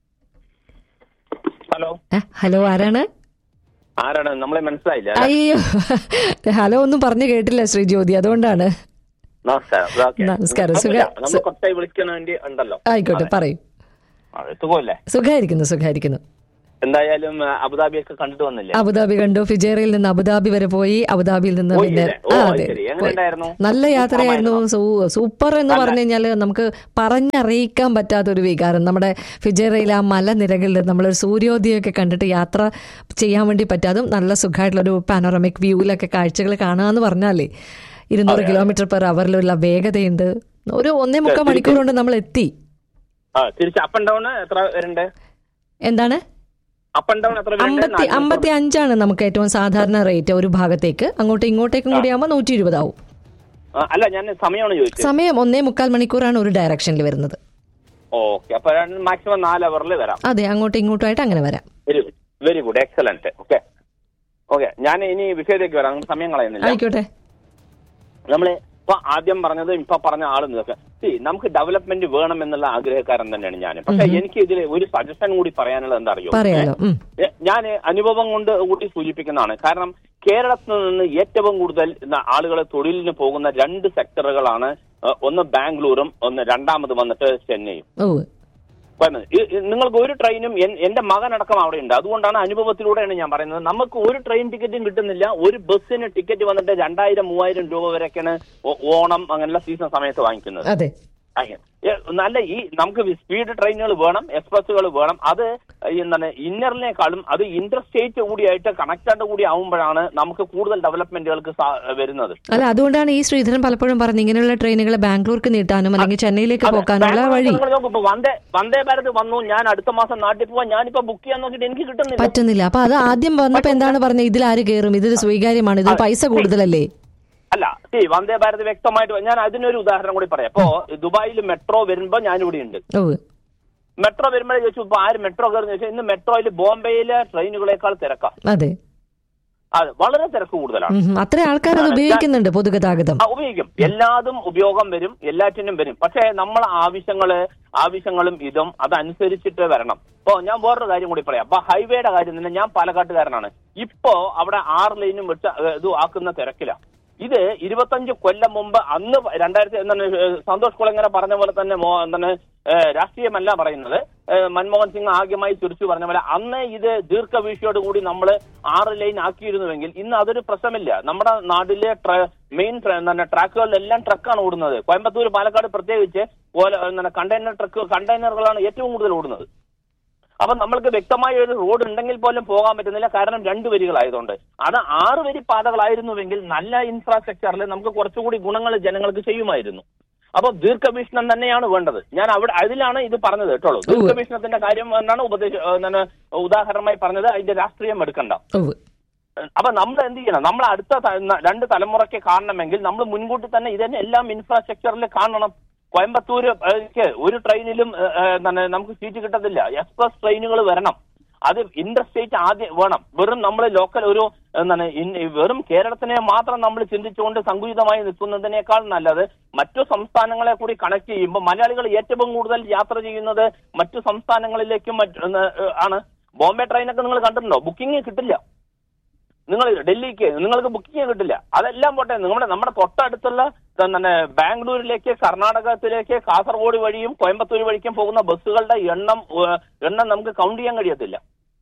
ഹലോ ഹലോ ആരാണ് ആരാണ് നമ്മളെ മനസ്സിലായില്ല അയ്യോ ഹലോ ഒന്നും പറഞ്ഞു കേട്ടില്ല ശ്രീ ജ്യോതി അതുകൊണ്ടാണ് നമസ്കാരം ഓക്കേ. നമസ്കാരം. കുഴപ്പമില്ല. സുഖ- നമ്മൾ കുറച്ചായി വിളിക്കാൻ വേണ്ടി ഉണ്ടല്ലോ ആയിക്കോട്ടെ പറയൂ അതെ, സുഖമല്ലേ സുഖായിരിക്കുന്നു സുഖായിരിക്കുന്നു എന്തായാലും ആ, അബുദാബിയൊക്കെ കണ്ടിട്ട് വന്നില്ലേ അബുദാബി കണ്ടു ഫിജേറയിൽ നിന്ന് അബുദാബി വരെ പോയി അബുദാബിയിൽ നിന്ന് പോയി പിന്നെ അല്ലേ? ഓ, ആ അത് അതെ ശരി. എങ്ങനെ പോയി. ഉണ്ടായിരുന്നു? നല്ല യാത്രയായിരുന്നു സൂ- സൂപ്പർ എന്ന് നല്ല. പറഞ്ഞു കഴിഞ്ഞാൽ നമുക്ക് പറഞ്ഞറിയിക്കാൻ പറ്റാത്ത ഒരു വികാരം നമ്മുടെ ഫിജേറയിൽ ആ മലനിരകളിൽ നമ്മളൊരു സൂര്യോദയമൊക്കെ കണ്ടിട്ട് യാത്ര ചെയ്യാൻ വേണ്ടി പറ്റാതും നല്ല സുഖമായിട്ടുള്ള ഒരു പാനോറമിക് വ്യൂവിലൊക്കെ കാഴ്ചകൾ കാണാന്ന് പറഞ്ഞാലേ ഇരുന്നൂറ് കിലോമീറ്റർ പെർ അവറിലുള്ള വേഗതയുണ്ട് ഒരു ഒന്നേ മുക്കാൽ മണിക്കൂർ കൊണ്ട് നമ്മൾ എത്തി ആ തിരിച്ച് അപ്പ് ആൻഡ് ഡൗൺ എത്ര വരുന്നുണ്ട് എന്താണ് അപ്പ് ആൻഡ് ഡൗൺ എത്ര വരുന്നുണ്ട് അമ്പത്തി അമ്പത്തി അഞ്ചാണ് നമുക്ക് ഏറ്റവും സാധാരണ റേറ്റ് ഒരു ഭാഗത്തേക്ക് അങ്ങോട്ടും ഇങ്ങോട്ടേക്കും കൂടി ആകുമ്പോൾ നൂറ്റി ഇരുപതാവും ആ, അല്ല ഞാൻ സമയമാണ് ചോദിച്ചത് സമയം ഒന്നേ മുക്കാൽ മണിക്കൂറാണ് ഒരു ഡയറക്ഷനിൽ വരുന്നത് ഓക്കെ അപ്പൊ മാക്സിമം നാല് അവറിൽ വരാം അതെ അങ്ങോട്ടും ഇങ്ങോട്ടുമായിട്ട് അങ്ങനെ വരാം very good very good excellent okay okay ഞാൻ ഇനി വിഷയത്തിലേക്ക് വരാം നമുക്ക് സമയം കളയുന്നില്ല ആയിക്കോട്ടെ നമ്മള് ഇപ്പൊ ആദ്യം പറഞ്ഞത് ഇപ്പൊ പറഞ്ഞ ആളും ഇതൊക്കെ See, നമുക്ക് ഡെവലപ്മെന്റ് വേണം എന്നുള്ള ആഗ്രഹക്കാരൻ തന്നെയാണ് ഞാൻ പക്ഷെ എനിക്ക് ഇതിൽ ഒരു സജഷൻ കൂടി പറയാനുള്ളത് എന്താ അറിയോ പറയാലോ ഉം. ഞാൻ അനുഭവം കൊണ്ട് കൂടി സൂചിപ്പിക്കുന്നതാണ് കാരണം കേരളത്തിൽ നിന്ന് ഏറ്റവും കൂടുതൽ ആളുകൾ തൊഴിലിന് പോകുന്ന രണ്ട് സെക്ടറുകളാണ് ഏഹ്, ഒന്ന് ബാംഗ്ലൂരും ഒന്ന് രണ്ടാമത് വന്നിട്ട് ചെന്നൈയും ഓ പറയുന്നത് ഈ- ഈ നിങ്ങൾക്ക് ഒരു ട്രെയിനും എൻ- എന്റെ മകനടക്കം അവിടെ ഉണ്ട് അതുകൊണ്ടാണ് അനുഭവത്തിലൂടെയാണ് ഞാൻ പറയുന്നത് നമുക്ക് ഒരു ട്രെയിൻ ടിക്കറ്റും കിട്ടുന്നില്ല ഒരു ബസ്സിന് ടിക്കറ്റ് വന്നിട്ട് രണ്ടായിരം മൂവായിരം രൂപ വരെയൊക്കെയാണ് ഓ- ഓണം അങ്ങനെയുള്ള സീസൺ സമയത്ത് വാങ്ങിക്കുന്നത് അതെ അങ്ങനെ. ഏ, നല്ല ഈ നമുക്ക് സ്പീഡ് ട്രെയിനുകൾ വേണം എക്സ്പ്രസ്സുകൾ വേണം അത് ഈ എന്താണ് ഇന്നറിനേക്കാളും അത് ഇന്റർ സ്റ്റേറ്റ് കൂടിയായിട്ട് കണക്റ്റഡ് കൂടി ആവുമ്പോഴാണ് നമുക്ക് കൂടുതൽ ഡെവലപ്മെന്റുകൾക്ക് സാ- വരുന്നത് അല്ല അതുകൊണ്ടാണ് ഈ ശ്രീധരൻ പലപ്പോഴും പറഞ്ഞത് ഇങ്ങനെയുള്ള ട്രെയിനുകളെ ബാംഗ്ലൂർക്ക് നീട്ടാനും അല്ലെങ്കിൽ ചെന്നൈയിലേക്ക് അതെ, പോക്കാനുള്ള ബാംഗ്ലൂർ വഴി നിങ്ങൾ നോക്കൂ, ഇപ്പൊ വന്ദേ വന്ദേ ഭാരത് വന്നു ഞാൻ അടുത്ത മാസം നാട്ടിൽ പോവാൻ ഞാനിപ്പോ ബുക്ക് ചെയ്യാൻ നോക്കിയിട്ട് എനിക്ക് കിട്ടുന്നില്ല പറ്റുന്നില്ല അപ്പൊ അത് ആദ്യം വന്നപ്പോ എന്താണ് പറഞ്ഞത് ഇതിൽ ആര് കയറും ഇതിൽ സ്വീകാര്യമാണ് ഇതിൽ പൈസ കൂടുതലല്ലേ അല്ല see, വന്ദേ ഭാരത് വ്യക്തമായിട്ട് ഞാൻ അതിനൊരു ഉദാഹരണം കൂടി പറയാം ഇപ്പോ ദുബായിൽ മെട്രോ വരുമ്പോ ഞാനിവിടെ ഉണ്ട് ഓ മെട്രോ വരുമ്പോഴേ ചോദിച്ചു ഇപ്പൊ ആര് മെട്രോ കയറുന്ന ചോദിച്ചാൽ ഇന്ന് മെട്രോയിൽ ബോംബെയിലെ ട്രെയിനുകളേക്കാൾ തിരക്കാം അതെ അത് വളരെ തിരക്ക് കൂടുതലാണ് ഉം. അത്രയും ആൾക്കാർ അത് ഉപയോഗിക്കുന്നുണ്ട് പൊതുഗതാഗതം ആ, ഉപയോഗിക്കും എല്ലാതും ഉപയോഗം വരും എല്ലാറ്റിനും വരും പക്ഷേ നമ്മളെ ആവശ്യങ്ങള് ആവശ്യങ്ങളും ഇതും അതനുസരിച്ചിട്ട് വരണം ഇപ്പോ ഞാൻ വേറൊരു കാര്യം കൂടി പറയാം അപ്പൊ ഹൈവേയുടെ കാര്യം തന്നെ ഞാൻ പാലക്കാട്ടുകാരനാണ് ഇപ്പോ അവിടെ ആറ് ലൈനും വിട്ട് ഏഹ്, ഇത് ആക്കുന്ന തിരക്കില ഇത് ഇരുപത്തഞ്ച് കൊല്ലം മുമ്പ് അന്ന് രണ്ടായിരത്തി എന്താണ് ഏഹ്, സന്തോഷ് കുളങ്ങര പറഞ്ഞ പോലെ തന്നെ മോ- എന്താണ് ഏഹ്, രാഷ്ട്രീയമല്ല പറയുന്നത് ഏഹ്, മൻമോഹൻ സിംഗ് ആദ്യമായി തിരിച്ചു പറഞ്ഞ പോലെ അന്ന് ഇത് ദീർഘവീഴ്ചയോട് കൂടി നമ്മൾ ആറ് ലൈൻ ആക്കിയിരുന്നുവെങ്കിൽ ഇന്ന് അതൊരു പ്രശ്നമില്ല നമ്മുടെ നാട്ടിലെ മെയിൻ എന്താണ് ട്രാക്കുകളിലെല്ലാം ട്രക്കാണ് ഓടുന്നത് കോയമ്പത്തൂർ പാലക്കാട് പ്രത്യേകിച്ച് ഓല- എന്താണ് കണ്ടെയ്നർ ട്രക്ക് കണ്ടെയ്നറുകളാണ് ഏറ്റവും കൂടുതൽ ഓടുന്നത് അപ്പൊ നമ്മൾക്ക് വ്യക്തമായ ഒരു റോഡ് ഉണ്ടെങ്കിൽ പോലും പോകാൻ പറ്റുന്നില്ല കാരണം രണ്ട് വരികളായതുകൊണ്ട് അത് ആറ് വരി പാതകളായിരുന്നുവെങ്കിൽ നല്ല ഇൻഫ്രാസ്ട്രക്ചറിൽ നമുക്ക് കുറച്ചുകൂടി ഗുണങ്ങൾ ജനങ്ങൾക്ക് ചെയ്യുമായിരുന്നു അപ്പൊ ദീർഘവീക്ഷണം തന്നെയാണ് വേണ്ടത് ഞാൻ അവിടെ അതിലാണ് ഇത് പറഞ്ഞത് കേട്ടോളൂ ദീർഘവീക്ഷണത്തിന്റെ കാര്യം എന്നാണ് ഉപദേശ എന്താണ് ഉദാഹരണമായി പറഞ്ഞത് അതിന്റെ രാഷ്ട്രീയം എടുക്കണ്ട ഉവ്വ്. അപ്പൊ നമ്മൾ എന്ത് ചെയ്യണം നമ്മൾ അടുത്ത ത- ന- രണ്ട് തലമുറയ്ക്ക് കാണണമെങ്കിൽ നമ്മൾ മുൻകൂട്ടി തന്നെ ഇതിനെ എല്ലാം ഇൻഫ്രാസ്ട്രക്ചറിൽ കാണണം കോയമ്പത്തൂർ ഒരു ട്രെയിനിലും ഏഹ്, ഏഹ്, എന്താണ് നമുക്ക് സീറ്റ് കിട്ടത്തില്ല എക്സ്പ്രസ് ട്രെയിനുകൾ വരണം അത് ഇന്റർസ്റ്റേറ്റ് ആദ്യം വേണം വെറും നമ്മൾ ലോക്കൽ ഒരു എന്താണ് ഇൻ- വെറും കേരളത്തിനെ മാത്രം നമ്മൾ ചിന്തിച്ചുകൊണ്ട് സങ്കുചിതമായി നിൽക്കുന്നതിനേക്കാൾ നല്ലത് മറ്റു സംസ്ഥാനങ്ങളെ കൂടി കണക്ട് ചെയ്യുമ്പോൾ മലയാളികൾ ഏറ്റവും കൂടുതൽ യാത്ര ചെയ്യുന്നത് മറ്റു സംസ്ഥാനങ്ങളിലേക്കും മറ്റ് എന്ന്, ഏഹ്, ആണ് ബോംബെ ട്രെയിനൊക്കെ നിങ്ങൾ കണ്ടിട്ടുണ്ടോ ബുക്കിംഗ് കിട്ടില്ല നിങ്ങൾ ഡൽഹിക്ക് നിങ്ങൾക്ക് ബുക്കിംഗ് കിട്ടില്ല അതെല്ലാം പോട്ടെ നമ്മുടെ നമ്മുടെ തൊട്ടടുത്തുള്ള തന്നെ ബാംഗ്ലൂരിലേക്ക് കർണാടകത്തിലേക്ക് കാസർഗോഡ് വഴിയും കോയമ്പത്തൂർ വഴിക്കും പോകുന്ന ബസ്സുകളുടെ എണ്ണം ഏഹ്, എണ്ണം നമുക്ക് കൗണ്ട് ചെയ്യാൻ കഴിയത്തില്ല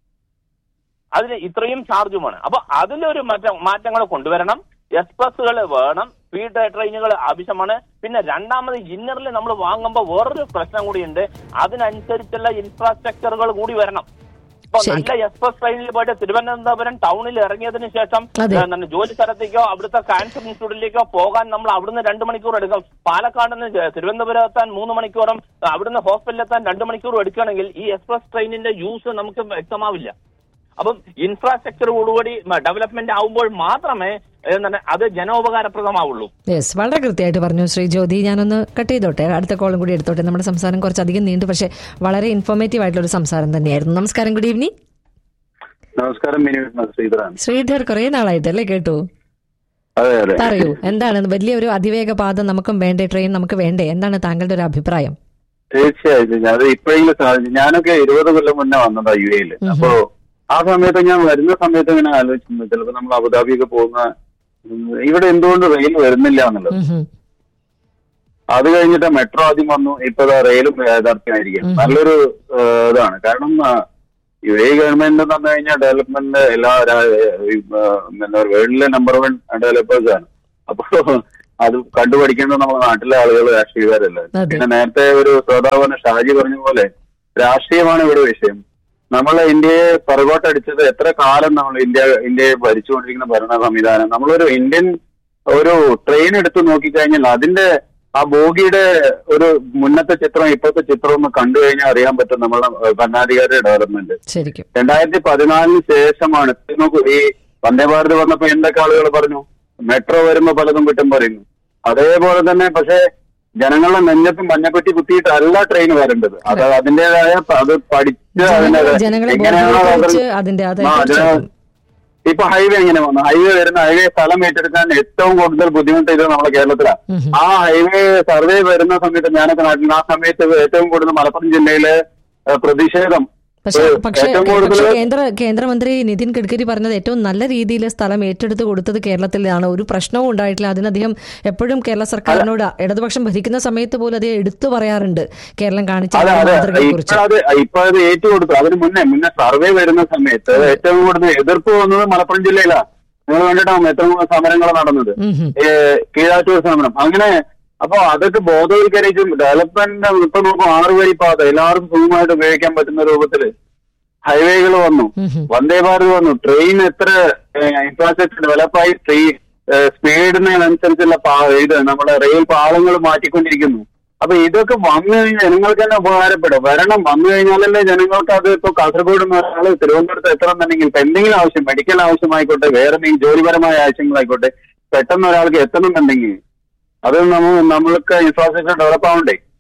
അതിന് ഇത്രയും ചാർജുമാണ് അപ്പൊ അതിലൊരു മാറ്റം മാറ്റങ്ങൾ കൊണ്ടുവരണം എക്സ്പ്രസ്സുകൾ വേണം സ്പീഡ് ട്രെയിനുകൾ ആവശ്യമാണ് പിന്നെ രണ്ടാമത് ഇന്നറിൽ നമ്മൾ വാങ്ങുമ്പോൾ വേറൊരു പ്രശ്നം കൂടിയുണ്ട് അതിനനുസരിച്ചുള്ള ഇൻഫ്രാസ്ട്രക്ചറുകൾ കൂടി വരണം ഇപ്പൊ ശരി. നല്ല എക്സ്പ്രസ് ട്രെയിനിൽ പോയിട്ട് തിരുവനന്തപുരം ടൗണിൽ ഇറങ്ങിയതിന് ശേഷം അതെ. ഏഹ്, എന്താണ് ജോലി സ്ഥലത്തേക്കോ അവിടുത്തെ ക്യാൻസർ ഇൻസ്റ്റിറ്റ്യൂട്ടിലേക്കോ പോകാൻ നമ്മൾ അവിടുന്ന് രണ്ട് മണിക്കൂർ എടുക്കും പാലക്കാട് നിന്ന് ജ- തിരുവനന്തപുരം എത്താൻ മൂന്ന് മണിക്കൂറും അവിടുന്ന് ഹോസ്പിറ്റലിൽ എത്താൻ രണ്ട് മണിക്കൂറും എടുക്കുകയാണെങ്കിൽ ഈ എക്സ്പ്രസ് ട്രെയിനിന്റെ യൂസ് നമുക്ക് വ്യക്തമാവില്ല അപ്പം ഇൻഫ്രാസ്ട്രക്ചർ കൂടി ഡെവലപ്മെന്റ് ആവുമ്പോൾ മാത്രമേ എന്താണ് അത് ജനോപകാരപ്രദമാവുള്ളൂ യെസ് വളരെ കൃത്യമായിട്ട് പറഞ്ഞു ശ്രീ ജ്യോതി ഞാനൊന്ന് കട്ട് ചെയ്തോട്ടെ അടുത്ത കോളും കൂടി എടുത്തോട്ടെ നമ്മുടെ സംസാരം കുറച്ചധികം നീണ്ടു പക്ഷേ വളരെ ഇൻഫോർമേറ്റീവ് ആയിട്ടുള്ള ഒരു സംസാരം തന്നെയായിരുന്നു നമസ്കാരം ഗുഡ് ഈവനിങ് നമസ്കാരം മിനി ശ്രീധരൻ ശ്രീധർ കുറെ നാളായിട്ടല്ലേ കേട്ടു അതെ അതെ പറയൂ എന്താണ് വലിയൊരു അതിവേഗ പാത നമുക്കും വേണ്ടേ ട്രെയിൻ നമുക്ക് വേണ്ടേ എന്താണ് താങ്കളുടെ ഒരു അഭിപ്രായം തീർച്ചയായിട്ടും അത് ഇപ്പോഴെങ്കിലും സാധിച്ചു ഞാനൊക്കെ ഇരുപത് കൊല്ലം മുന്നേ വന്നതാ യു എയിൽ അപ്പോ ആ സമയത്ത് ഞാൻ വരുന്ന സമയത്ത് ഇങ്ങനെ ആലോചിച്ചിട്ടുണ്ട് ചിലപ്പോ നമ്മൾ അബുദാബിയൊക്കെ പോകുന്ന ഉം, ഇവിടെ എന്തുകൊണ്ട് റെയിൽ വരുന്നില്ല എന്നുള്ളത് ഉം ഹും. അത് കഴിഞ്ഞിട്ട് മെട്രോ ആദ്യം വന്നു ഇപ്പൊ ദാ റെയിലും യാഥാർത്ഥ്യമായിരിക്കും നല്ലൊരു ആ, ഇതാണ് കാരണം ആ, യു എ ഗവൺമെന്റ് എന്ന് പറഞ്ഞു കഴിഞ്ഞാൽ ഡെവലപ്മെന്റ് എല്ലാ രാ- ഈ, ആ, എന്താ പറയുക വേൾഡിലെ നമ്പർ വൺ ഡെവലപ്പേഴ്സ് ആണ് അപ്പൊ അത് കണ്ടുപഠിക്കേണ്ടത് നമ്മുടെ നാട്ടിലെ ആളുകൾ രാഷ്ട്രീയക്കാരല്ല അതെ. പിന്നെ നേരത്തെ ഒരു ശ്രോതാവിന് ഷാജി പറഞ്ഞ പോലെ രാഷ്ട്രീയമാണ് ഇവിടെ വിഷയം നമ്മളെ ഇന്ത്യയെ പുറകോട്ടടിച്ചത് എത്ര കാലം നമ്മൾ ഇന്ത്യ ഇന്ത്യയെ ഭരിച്ചുകൊണ്ടിരിക്കുന്ന ഭരണ സംവിധാനം നമ്മളൊരു ഇന്ത്യൻ ഒരു ട്രെയിൻ എടുത്ത് നോക്കിക്കഴിഞ്ഞാൽ അതിന്റെ ആ ബോഗിയുടെ ഒരു മുന്നത്തെ ചിത്രം ഇപ്പോഴത്തെ ചിത്രം ഒന്ന് കണ്ടു കഴിഞ്ഞാൽ അറിയാൻ പറ്റും നമ്മളെ ഏഹ്, ഭരണാധികാരിയുടെ ഡെവലപ്മെന്റ് ശരിക്കും രണ്ടായിരത്തി പതിനാലിന് ശേഷമാണ് ഇപ്പൊ നോക്കൂ ഈ വന്ദേ ഭാരത് വന്നപ്പോ എന്തൊക്കെ ആളുകൾ പറഞ്ഞു മെട്രോ വരുമ്പോ പലതും കുറ്റം പറയുന്നു അതേപോലെ തന്നെ പക്ഷെ ജനങ്ങളുടെ നെഞ്ഞത്തും മഞ്ഞപ്പെട്ടി കുത്തിയിട്ടല്ല ട്രെയിൻ വരേണ്ടത് അത് അതിന്റേതായ പ- അത് പഠിച്ച് അതിന്റെ ജനങ്ങളെ- ജനങ്ങളെ എങ്ങനെയാണോ അത് ബോധവൽക്കരിച്ച് അതിന്റെ അതെ ആ, തീർച്ചയായിട്ടും. ഇപ്പൊ ഹൈവേ എങ്ങനെ വന്നു ഹൈവേ വരുന്ന ഹൈവേ സ്ഥലം ഏറ്റെടുക്കാൻ ഏറ്റവും കൂടുതൽ ബുദ്ധിമുട്ട് ഇത് നമ്മുടെ കേരളത്തിലാണ് ഉം ഹും. ആ ഹൈവേ സർവേ വരുന്ന സമയത്ത് ഞാനൊക്കെ നാട്ടിൽ ആ സമയത്ത് ഏറ്റവും കൂടുതൽ മലപ്പുറം ജില്ലയിലെ ഏഹ്, പ്രതിഷേധം പക്ഷെ ഏഹ്, പക്ഷേ ഏറ്റവും പക്ഷേ കൂടുതൽ കേന്ദ്ര കേന്ദ്രമന്ത്രി നിതിൻ ഗഡ്കരി പറഞ്ഞത് ഏറ്റവും നല്ല രീതിയിൽ സ്ഥലം ഏറ്റെടുത്ത് കൊടുത്തത് കേരളത്തിലാണ് ഒരു പ്രശ്നവും ഉണ്ടായിട്ടില്ല അതിനധികം എപ്പോഴും കേരള സർക്കാരിനോട് ഇടതുപക്ഷം ഭരിക്കുന്ന സമയത്ത് പോലും അത് എടുത്തു പറയാറുണ്ട് കേരളം കാണിച്ച അതെ അതെ മാതൃകയെ കുറിച്ച് ഇപ്പോഴത് ഇപ്പൊ അത് ഏറ്റുകൊടുത്തു അതിന് മുന്നേ മുന്നേ സർവേ വരുന്ന സമയത്ത് ഏറ്റവും കൂടുതൽ എതിർപ്പ് വന്നത് മലപ്പുറം ജില്ലയിലാണ് നിങ്ങൾ കണ്ടിട്ടാവും എത്ര സമരങ്ങൾ നടന്നത് ഉം ഹും. ഏ, കീഴാറ്റൂർ സമരം അങ്ങനെ അപ്പൊ അതൊക്കെ ബോധവൽക്കരിച്ചും ഡെവലപ്മെന്റ് ഇപ്പൊ നോക്കും ആറ് വരി പാത എല്ലാവർക്കും സുഖമായിട്ട് ഉപയോഗിക്കാൻ പറ്റുന്ന രൂപത്തില് ഹൈവേകൾ വന്നു ഉം ഹും. വന്ദേ ഭാരത് വന്നു ട്രെയിൻ എത്ര ഇൻഫ്രാസ്ട്രക്ചർ ഡെവലപ്പായി ട്രെയിൻ സ്പീഡിനനുസരിച്ചുള്ള പാ- ഇത് നമ്മുടെ റെയിൽ പാളങ്ങൾ മാറ്റിക്കൊണ്ടിരിക്കുന്നു അപ്പൊ ഇതൊക്കെ വന്നു കഴിഞ്ഞാൽ ജനങ്ങൾക്ക് തന്നെ ഉപകാരപ്പെടും വരണം വന്നു കഴിഞ്ഞാലല്ലേ ജനങ്ങൾക്ക് അത് ഇപ്പൊ കാസർഗോഡ് നിന്ന് ഒരാള് തിരുവനന്തപുരത്ത് എത്തണമെന്നുണ്ടെങ്കിൽ ഇപ്പൊ എന്തെങ്കിലും ആവശ്യം മെഡിക്കൽ ആവശ്യമായിക്കോട്ടെ വേറെ എന്തെങ്കിലും ജോലിപരമായ ആവശ്യങ്ങളായിക്കോട്ടെ പെട്ടെന്ന് ഒരാൾക്ക് എത്തണമെന്നുണ്ടെങ്കിൽ അത് നമ്മൾ നമ്മൾക്ക് ഇൻഫ്രാസ്ട്രക്ചർ ഡെവലപ്പ് ആവണ്ടേ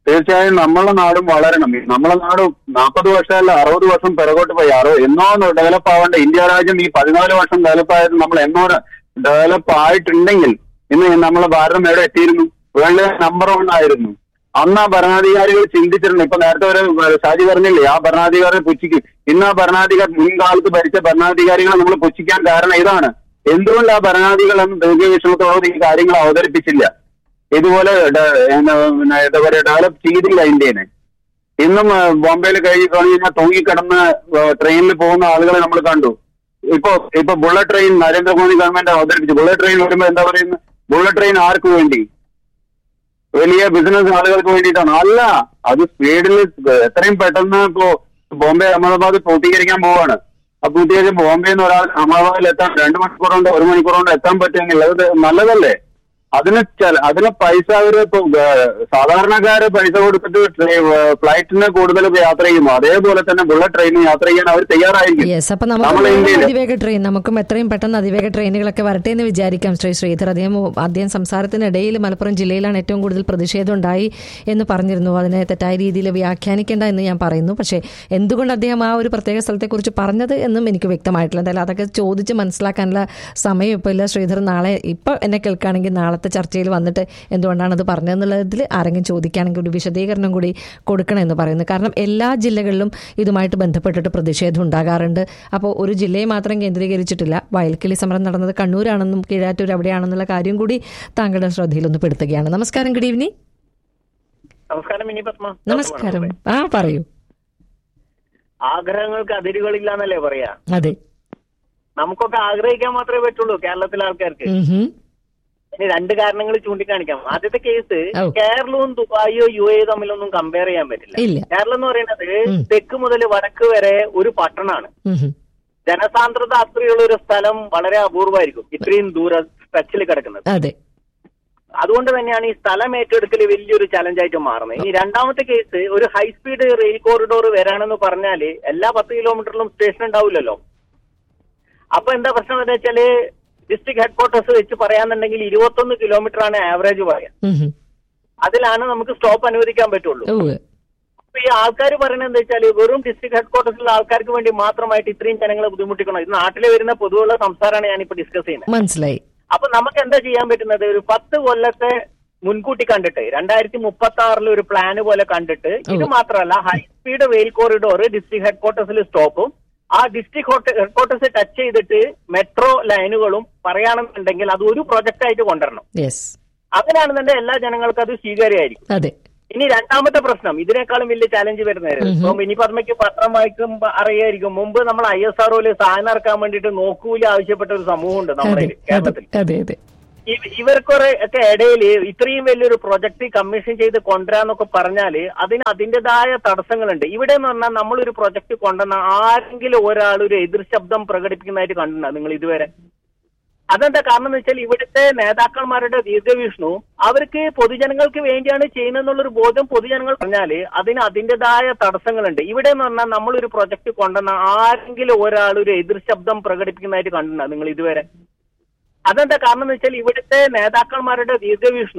തീർച്ചയായും നമ്മളെ നാടും വളരണം നമ്മളെ നാട് നാൽപ്പത് വർഷമല്ല അറുപത് വർഷം പിറകോട്ട് പോയി അറുപത് എന്നോ ഡെവലപ്പ് ആവേണ്ട ഇന്ത്യ രാജ്യം ഈ പതിനാല് വർഷം ഡെവലപ്പ് ആയത് നമ്മൾ എന്നോ ഡെവലപ്പ് ആയിട്ടുണ്ടെങ്കിൽ ഇന്ന് നമ്മളെ ഭാരതം എവിടെ എത്തിയിരുന്നു വേൾഡ് നമ്പർ വൺ ആയിരുന്നു അന്ന് ആ ഭരണാധികാരികൾ ചിന്തിച്ചിട്ടുണ്ട് ഇപ്പൊ നേരത്തെ ഒരു ഷാജി പറഞ്ഞില്ലേ ആ ഭരണാധികാരിയെ പുച്ഛിക്കും ഇന്ന് ആ ഭരണാധികാരി മുൻകാലത്ത് ഭരിച്ച ഭരണാധികാരികളെ നമ്മൾ പുച്ഛിക്കാൻ കാരണം ഇതാണ് എന്തുകൊണ്ട് ആ ഭരണാധികാരികൾ ദീർഘവീക്ഷണത്തോടെ ഈ കാര്യങ്ങൾ അവതരിപ്പിച്ചില്ല ഇതുപോലെ ഡ- എന്നാ പിന്നെ എന്താ പറയുക ഡെവലപ്പ് ചെയ്തില്ല ഇന്ത്യനെ ഇന്നും ആ, ബോംബെയിൽ കഴിഞ്ഞ് കഴിഞ്ഞാൽ തൂങ്ങിക്കിടന്ന് ട്രെയിനിൽ പോകുന്ന ആളുകളെ നമ്മൾ കണ്ടു ഇപ്പൊ ഇപ്പൊ ബുള്ളറ്റ് ട്രെയിൻ നരേന്ദ്രമോദി ഗവൺമെന്റ് അവതരിപ്പിച്ചു ബുള്ളറ്റ് ട്രെയിൻ വരുമ്പോ എന്താ പറയുന്നത് ബുള്ളറ്റ് ട്രെയിൻ ആർക്ക് വേണ്ടി വലിയ ബിസിനസ് ആളുകൾക്ക് വേണ്ടിയിട്ടാണ് അല്ല അത് സ്പീഡിൽ എത്രയും പെട്ടെന്ന് ഇപ്പോ ബോംബെ അഹമ്മദാബാദ് പൂർത്തീകരിക്കാൻ പോവാണ് ആ പൂർത്തീകരിച്ച് ബോംബെയിൽ നിന്ന് ഒരാൾ അഹമ്മദാബാദിൽ എത്താൻ രണ്ട് മണിക്കൂർ കൊണ്ട് ഒരു മണിക്കൂർ കൊണ്ട് എത്താൻ പറ്റുമെങ്കിൽ അത് നല്ലതല്ലേ അതിന് ചെല- അതിന് പൈസ അവര് ഇപ്പൊ ഏഹ്, സാധാരണക്കാര് പൈസ കൊടുത്തിട്ട് ട്രെ- ഏഹ്, ഫ്ലൈറ്റിന് കൂടുതൽ യാത്ര ചെയ്യുന്നു അതേപോലെ തന്നെ ബുള്ളറ്റ് ട്രെയിനിന് യാത്ര ചെയ്യാൻ അവർ തയ്യാറായിരിക്കും യെസ് അപ്പൊ നമ്മളെ നമുക്ക് ഇന്ത്യയില് അതിവേഗ ട്രെയിൻ നമുക്കും എത്രയും പെട്ടെന്ന് അതിവേഗ ട്രെയിനുകളൊക്കെ വരട്ടെ എന്ന് വിചാരിക്കാം ശ്രീ ശ്രീധർ അദ്ദേഹം അദ്ദേഹം സംസാരത്തിനിടയിൽ മലപ്പുറം ജില്ലയിലാണ് ഏറ്റവും കൂടുതൽ പ്രതിഷേധം ഉണ്ടായി എന്ന് പറഞ്ഞിരുന്നു അതിനെ തെറ്റായ രീതിയിൽ വ്യാഖ്യാനിക്കേണ്ട എന്ന് ഞാൻ പറയുന്നു പക്ഷേ എന്തുകൊണ്ട് അദ്ദേഹം ആ ഒരു പ്രത്യേക സ്ഥലത്തെക്കുറിച്ച് പറഞ്ഞത് എന്നും എനിക്ക് വ്യക്തമായിട്ടില്ല എന്തായാലും അതൊക്കെ ചോദിച്ച് മനസ്സിലാക്കാനുള്ള സമയം ഇപ്പോൾ ഇല്ല ശ്രീധർ നാളെ ഇപ്പം എന്നെ കേൾക്കുകയാണെങ്കിൽ നാളത്തെ ചർച്ചയിൽ വന്നിട്ട് എന്തുകൊണ്ടാണ് അത് പറഞ്ഞതെന്നുള്ളതിൽ ആരെങ്കിലും ചോദിക്കുകയാണെങ്കിൽ ഒരു വിശദീകരണം കൂടി കൊടുക്കണമെന്ന് പറയുന്നു കാരണം എല്ലാ ജില്ലകളിലും ഇതുമായിട്ട് ബന്ധപ്പെട്ടിട്ട് പ്രതിഷേധം ഉണ്ടാകാറുണ്ട് അപ്പോൾ ഒരു ജില്ലയെ മാത്രം കേന്ദ്രീകരിച്ചിട്ടില്ല വയൽക്കിളി സമരം നടന്നത് കണ്ണൂരാണെന്നും കീഴാറ്റൂർ എവിടെയാണെന്നുള്ള കാര്യം കൂടി താങ്കളുടെ ശ്രദ്ധയിലൊന്ന് പെടുത്തുകയാണ് നമസ്കാരം ഗുഡ് ഈവനിങ് നമസ്കാരം മിനി പത്മ നമസ്കാരം ആ പറയൂ ആഗ്രഹങ്ങൾക്ക് അതിരുകളില്ല എന്നല്ലേ പറയാ അതെ നമുക്കൊക്കെ ആഗ്രഹിക്കാൻ മാത്രമേ പറ്റുള്ളൂ കേരളത്തിലെ ആൾക്കാർക്ക് ഉം ഹും. ഇനി രണ്ട് കാരണങ്ങൾ ചൂണ്ടിക്കാണിക്കാം ആദ്യത്തെ കേസ് ഓ. കേരളവും ദുബായോ യു എ തമ്മിലൊന്നും കമ്പയർ ചെയ്യാൻ പറ്റില്ല ഇല്ല കേരളം എന്ന് പറയുന്നത് ഉം. തെക്ക് മുതൽ വടക്ക് വരെ ഒരു പട്ടണമാണ് ഉം ഹും. ജനസാന്ദ്രത അത്രയുള്ള ഒരു സ്ഥലം വളരെ അപൂർവമായിരിക്കും ഇത്രയും ദൂര സ്ട്രെച്ചിൽ കിടക്കുന്നത് അതെ അതുകൊണ്ട് തന്നെയാണ് ഈ സ്ഥലം ഏറ്റെടുക്കൽ വലിയൊരു ചലഞ്ചായിട്ട് മാറുന്നത് ഇനി രണ്ടാമത്തെ കേസ് ഒരു ഹൈ സ്പീഡ് റെയിൽ കോറിഡോർ വരാണെന്ന് പറഞ്ഞാല് എല്ലാ പത്ത് കിലോമീറ്ററിലും സ്റ്റേഷൻ ഉണ്ടാവില്ലല്ലോ അപ്പൊ എന്താ പ്രശ്നം എന്താ വെച്ചാല് ഡിസ്ട്രിക്ട് ഹെഡ്ക്വാർട്ടേഴ്സ് വെച്ച് പറയാന്നുണ്ടെങ്കിൽ ഇരുപത്തൊന്ന് കിലോമീറ്റർ ആണ് ആവറേജ് പറയാം ഉം ഹും. അതിലാണ് നമുക്ക് സ്റ്റോപ്പ് അനുവദിക്കാൻ പറ്റുള്ളൂ ഉവ്വ്. അപ്പൊ ഈ ആൾക്കാർ പറയുന്നത് എന്താ വെച്ചാൽ വെറും ഡിസ്ട്രിക്ട് ഹെഡ്ക്വാർട്ടേഴ്സിലുള്ള ആൾക്കാർക്ക് വേണ്ടി മാത്രമായിട്ട് ഇത്രയും ജനങ്ങളെ ബുദ്ധിമുട്ടിക്കണം ഇത് നാട്ടിൽ വരുന്ന പൊതുവുള്ള സംസാരമാണ് ഞാനിപ്പോ ഡിസ്കസ് ചെയ്യുന്നത് മനസ്സിലായി അപ്പൊ നമുക്ക് എന്താ ചെയ്യാൻ പറ്റുന്നത് ഒരു പത്ത് കൊല്ലത്തെ മുൻകൂട്ടി കണ്ടിട്ട് രണ്ടായിരത്തി മുപ്പത്തി ആറിൽ ഒരു പ്ലാന് പോലെ കണ്ടിട്ട് ഇത് മാത്രമല്ല high speed rail corridor district ഹെഡ്ക്വാർട്ടേഴ്സിൽ സ്റ്റോപ്പും ആ ഡിസ്ട്രിക്ട് ഹെഡ്ക്വാർട്ടേഴ്സ് ടച്ച് ചെയ്തിട്ട് മെട്രോ ലൈനുകളും പറയുകയാണെന്നുണ്ടെങ്കിൽ അത് ഒരു പ്രൊജക്റ്റ് ആയിട്ട് കൊണ്ടുവരണം യെസ് അങ്ങനെയാണെന്നുണ്ടെങ്കിൽ എല്ലാ ജനങ്ങൾക്കും അത് സ്വീകാര്യമായിരിക്കും അതെ ഇനി രണ്ടാമത്തെ പ്രശ്നം ഇതിനേക്കാളും വലിയ ചാലഞ്ച് വരുന്നത് ഇപ്പം ഇനി പത്മയ്ക്ക് പത്രം വായിക്കുമ്പോ അറിയായിരിക്കും മുമ്പ് നമ്മൾ ഐ എസ് ആർഒയില് സാധനം ഇറക്കാൻ വേണ്ടിയിട്ട് നോക്കൂലി ആവശ്യപ്പെട്ട ഒരു സമൂഹമുണ്ട് നമ്മുടെ അതെ അതെ കേരളത്തിൽ അതെ അതെ ഇ- ഇവർക്കൊക്കെ ഒക്കെ ഇടയിൽ ഇത്രയും വലിയൊരു പ്രൊജക്ട് കമ്മീഷൻ ചെയ്ത് കൊണ്ടുവരാന്നൊക്കെ പറഞ്ഞാല് അതിന് അതിന്റേതായ തടസ്സങ്ങളുണ്ട് ഇവിടെ എന്ന് പറഞ്ഞാൽ നമ്മളൊരു പ്രൊജക്ട് കൊണ്ടുവന്ന ആരെങ്കിലും ഒരാൾ ഒരു എതിർ ശബ്ദം പ്രകടിപ്പിക്കുന്നതായിട്ട് കണ്ടിട്ടുണ്ടോ നിങ്ങൾ ഇതുവരെ അതെന്താ കാരണം എന്ന് വെച്ചാൽ ഇവിടുത്തെ നേതാക്കന്മാരുടെ ദീർഘവീക്ഷണവും അവർക്ക് പൊതുജനങ്ങൾക്ക് വേണ്ടിയാണ് ചെയ്യുന്നതെന്നുള്ളൊരു ബോധം പൊതുജനങ്ങൾ പറഞ്ഞാല് അതിന് അതിന്റേതായ തടസ്സങ്ങളുണ്ട് ഇവിടെ എന്ന് പറഞ്ഞാൽ നമ്മളൊരു പ്രൊജക്ട് കൊണ്ടുവന്ന ആരെങ്കിലും ഒരാൾ ഒരു എതിർ ശബ്ദം പ്രകടിപ്പിക്കുന്നതായിട്ട് കണ്ടിട്ടുണ്ടോ നിങ്ങൾ ഇതുവരെ അതെന്താ കാരണം എന്ന് വെച്ചാൽ ഇവിടുത്തെ നേതാക്കന്മാരുടെ ദീർഘവീക്ഷണം